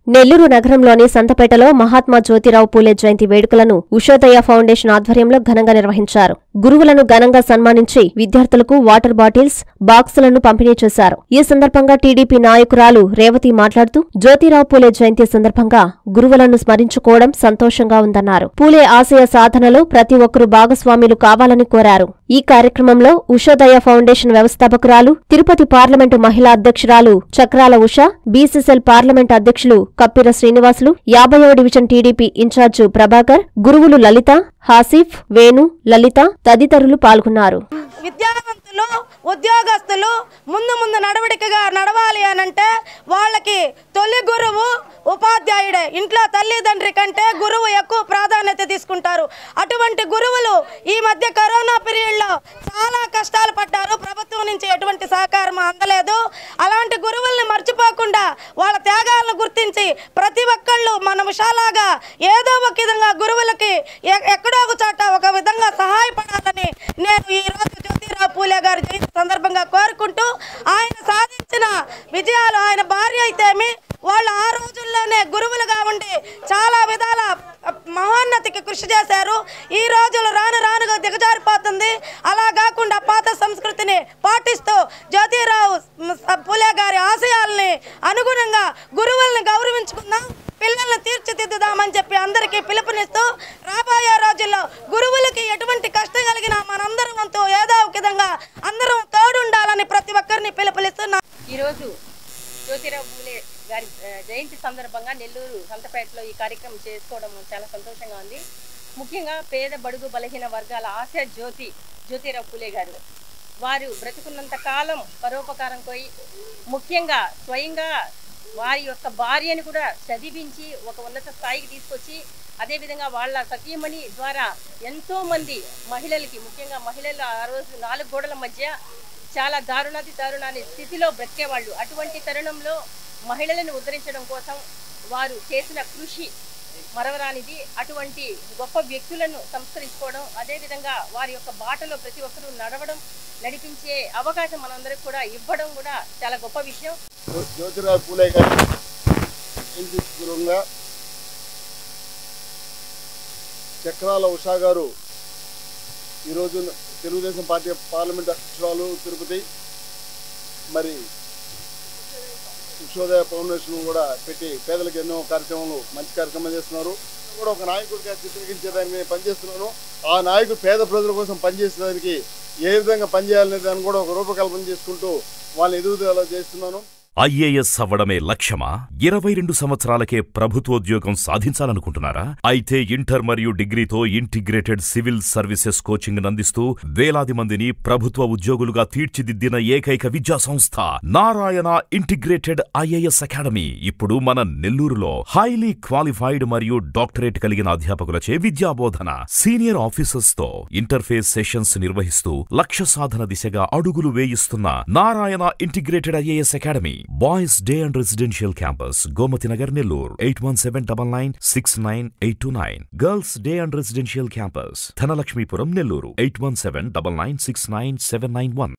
నెల్లూరు నగరంలోని సంతపేటలో మహాత్మా జ్యోతిరావు పూలే జయంతి వేడుకలను ఉషోదయ ఫౌండేషన్ ఆధ్వర్యంలో ఘనంగా నిర్వహించారు గురువులను ఘనంగా సన్మానించి విద్యార్థులకు వాటర్ బాటిల్స్ బాక్సులను పంపిణీ చేశారు ఈ సందర్భంగా టీడీపీ నాయకురాలు రేవతి మాట్లాడుతూ జ్యోతిరావు పూలే జయంతి సందర్భంగా గురువులను స్మరించుకోవడం సంతోషంగా ఉందన్నారు పూలే ఆశయ సాధనలో ప్రతి ఒక్కరూ భాగస్వాములు కావాలని కోరారు ఈ కార్యక్రమంలో ఉషోదయ ఫౌండేషన్ వ్యవస్థాపకురాలు తిరుపతి పార్లమెంటు మహిళా అధ్యక్షురాలు చక్రాల ఉష బీసీసీఎల్ పార్లమెంట్ అధ్యక్షులు కప్పిర శ్రీనివాసులు యాభైవ డివిజన్ టీడీపీ ఇన్ఛార్జు ప్రభాకర్ గురువులు లలిత హాసిఫ్ వేణు లలిత తదితరులు పాల్గొన్నారు విద్యావంతులు ఉద్యోగస్తులు ముందు ముందు నడవడికగా నడవాలి అనంటే వాళ్ళకి తొలి గురువు ఉపాధ్యాయుడే ఇంట్లో తల్లిదండ్రి కంటే గురువు ఎక్కువ ప్రాధాన్యత తీసుకుంటారు అటువంటి గురువులు ఈ మధ్య కరోనా పీరియడ్లో చాలా కష్టాలు పడ్డారు ప్రభుత్వం నుంచి ఎటువంటి సహకారం అందలేదు అలాంటి గురువుల్ని మర్చిపోకుండా వాళ్ళ త్యాగాలను గుర్తించి ప్రతి ఒక్కళ్ళు మన విషాలాగా ఏదో ఒక విధంగా గురువులకి ఎ- ఎక్కడో ఒక చోట ఒక విధంగా సహాయపడాలని నేను ఈ రోజు జ్యోతిరావు పూలే గారి జయంతి సందర్భంగా కోరుకుంటూ ఆయన సాధించిన విజయాలు ఆయన భార్య అయితేమి వాళ్ళు ఆ రోజుల్లోనే గురువులుగా ఉండి చాలా విధాల మహోన్నతికి కృషి చేశారు ఈ రోజులు రాను రానుగా దిగజారిపోతుంది అలా కాకుండా పాత సంస్కృతిని పాటిస్తూ జ్యోతిరావు పూలే గారి ఆశయాల్ని అనుగుణంగా గురువుల్ని గౌరవించుకుందాం పిల్లల్ని తీర్చిదిద్దుదామని చెప్పి అందరికీ పిలుపునిస్తూ రాబోయే రోజుల్లో గురువులకి ఎటువంటి కష్టం కలిగినా మనందరం వంతు ఏదో ఒక విధంగా అందరం తోడుండాలని ప్రతి ఒక్కరిని పిలుపునిస్తున్నా ఈరోజు జ్యోతిరావు పూలే గారి ఆ, జయంతి సందర్భంగా నెల్లూరు సంతపేటలో ఈ కార్యక్రమం చేసుకోవడం చాలా సంతోషంగా ఉంది ముఖ్యంగా పేద బడుగు బలహీన వర్గాల ఆశ జ్యోతి జ్యోతిరావు పూలే గారు వారు బ్రతుకున్నంత కాలం పరోపకారం పోయి ముఖ్యంగా స్వయంగా వారి యొక్క భార్యని కూడా చదివించి ఒక ఉన్నత స్థాయికి తీసుకొచ్చి అదేవిధంగా వాళ్ళ సతీమణి ద్వారా ఎంతో మంది మహిళలకి ముఖ్యంగా మహిళలు ఆ రోజు నాలుగు గోడల మధ్య చాలా దారుణాతి దారుణాన్ని స్థితిలో బ్రతికేవాళ్ళు అటువంటి తరుణంలో మహిళలను ఉద్ధరించడం కోసం వారు చేసిన కృషి మరవరానిది అటువంటి గొప్ప వ్యక్తులను సంస్కరించుకోవడం అదేవిధంగా వారి యొక్క బాటలో ప్రతి ఒక్కరూ నడవడం నడిపించే అవకాశం మనందరికి కూడా ఇవ్వడం కూడా చాలా గొప్ప విషయం జ్యోతిరావు పూలే గారి జయంతి దూరంగా చక్రాల ఉషా గారు ఈరోజు తెలుగుదేశం పార్టీ పార్లమెంట్ అధ్యక్షురాలు తిరుపతి మరి విశ్వోదయ ఫౌండేషన్ కూడా పెట్టి పేదలకు ఎన్నో కార్యక్రమాలు మంచి కార్యక్రమాలు చేస్తున్నారు నేను కూడా ఒక నాయకుడిగా చిత్రీకరించేదానికి నేను పనిచేస్తున్నాను ఆ నాయకుడు పేద ప్రజల కోసం పనిచేసేదానికి ఏ విధంగా పనిచేయాలనే దాన్ని కూడా ఒక రూపకల్పన చేసుకుంటూ వాళ్ళని ఎదుగుదల చేస్తున్నాను ఐఏఎస్ అవ్వడమే లక్ష్యమా ఇరవై రెండు సంవత్సరాలకే ప్రభుత్వోద్యోగం సాధించాలనుకుంటున్నారా అయితే ఇంటర్ మరియు డిగ్రీతో ఇంటిగ్రేటెడ్ సివిల్ సర్వీసెస్ కోచింగ్ అందిస్తూ వేలాది మందిని ప్రభుత్వ ఉద్యోగులుగా తీర్చిదిద్దిన ఏకైక విద్యా సంస్థ నారాయణ ఇంటిగ్రేటెడ్ ఐఏఎస్ అకాడమీ ఇప్పుడు మన నెల్లూరులో హైలీ క్వాలిఫైడ్ మరియు డాక్టరేట్ కలిగిన అధ్యాపకులచే విద్యాబోధన సీనియర్ ఆఫీసర్స్ తో ఇంటర్ఫేస్ సెషన్స్ నిర్వహిస్తూ లక్ష్య సాధన దిశగా అడుగులు వేయిస్తున్న Narayana integrated IAS academy boys day and residential campus Gomathi Nagar Nellore eight one seven double nine six nine eight two nine girls day and residential campus Dhanalakshmipuram Nellore eight one seven double nine six nine seven nine one